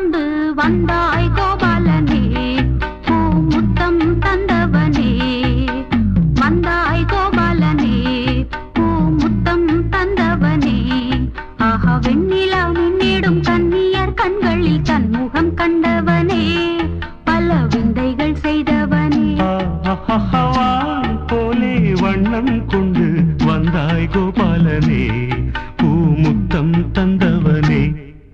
கொண்டு வந்தாய் கோபாலனே பூமுத்தம் தந்தவனே வந்தாய் கோபாலனே பூமுத்தம் தந்தவனே ஆஹா வெண்ணிலா மின்னிடும் கன்னியர் கண்களில் தன்முகம் கண்டவனே பல விந்தைகள் செய்தவனே ஆஹாஹாவான் போலே வண்ணம் கொண்டு வந்தாய் கோபாலனே பூமுத்தம் தந்தவனே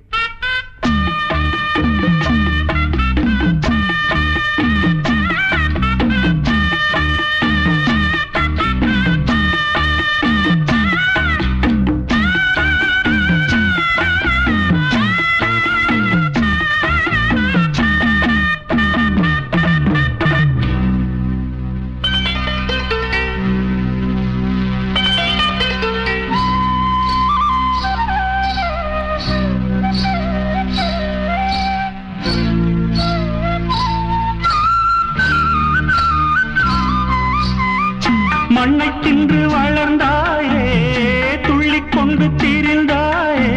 மண்ணை தின்று வளர்ந்தாயே துள்ளிக் கொண்டு திரிந்தாயே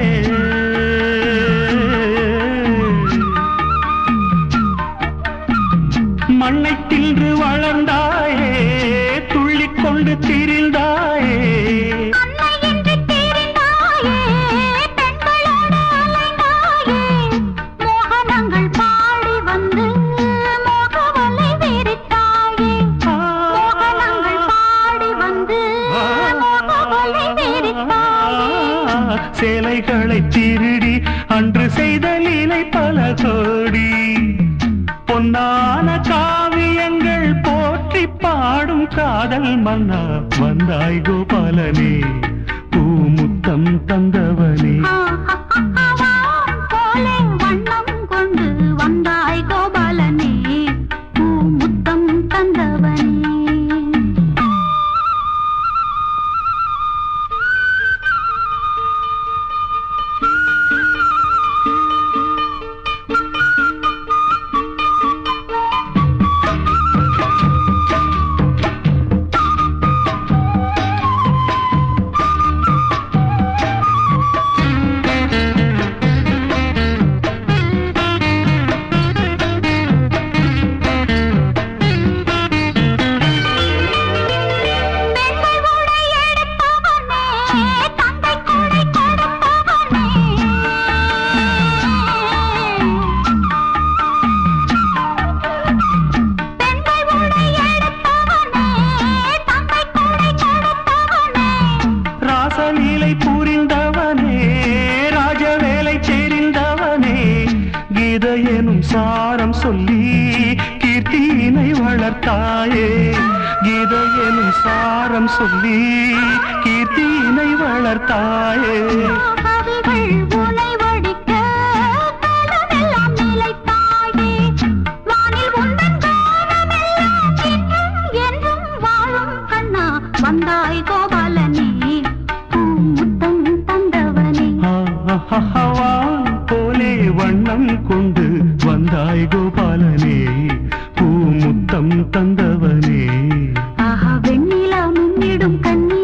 மண்ணை தின்று வளர்ந்தாயே துள்ளிக் கொண்டு திரிந்தாயே அன்னையின்றி திரிந்தாயே, பெண்களோடு அலைந்தாயே. மோகனங்கள் பாடி வந்து மோகவலை விரித்தாயே. மோகனங்கள் பாடி வந்து மோகவலை விரித்தாயே. சேலைகளை திருடி அன்று செய்த லீலை பல கோடி பொன்னான காவியங்கள் போற்றி பாடும் காதல் மன்னா வந்தாய் கோபாலனே பூமுத்தம் தந்தவனே ஆஹாஹாவான் போலே வண்ணம் கொண்டு வந்தாய் கோபாலனே பூமுத்தம் தந்தவனே பெண்கள் உடை எடுப்பவனே தந்தை கொடை கொடுப்பவனே பெண்கள் உடை எடுப்பவனே தந்தை கொடை கொடுப்பவனே ராசலீலை புரிந்தவனே ராஜவேலை தெரிந்தவனே கீத எனும் சாரம் சொல்லி கீர்த்தியினை வளர்த்தாயே கீத எனும் சாரம் சொல்லி கீர்த்தியினை வளர்த்தாயே கவிகள் உனை வடிக்க காலமெல்லாம் நிலைத்தாயே வானில் உந்தன் காலமெல்லாம் என்றும் என்றும் வாழும் கண்ணா வந்தாய் கோபாலனே பூமுத்தம் தந்தவனே ஆஹாஹாவான் போலே வண்ணம் கொண்டு வந்தாய் கோபாலனே பூமுத்தம் தந்தவனே ஆஹா வெண்ணிலா முன்னிடும் கண்ணி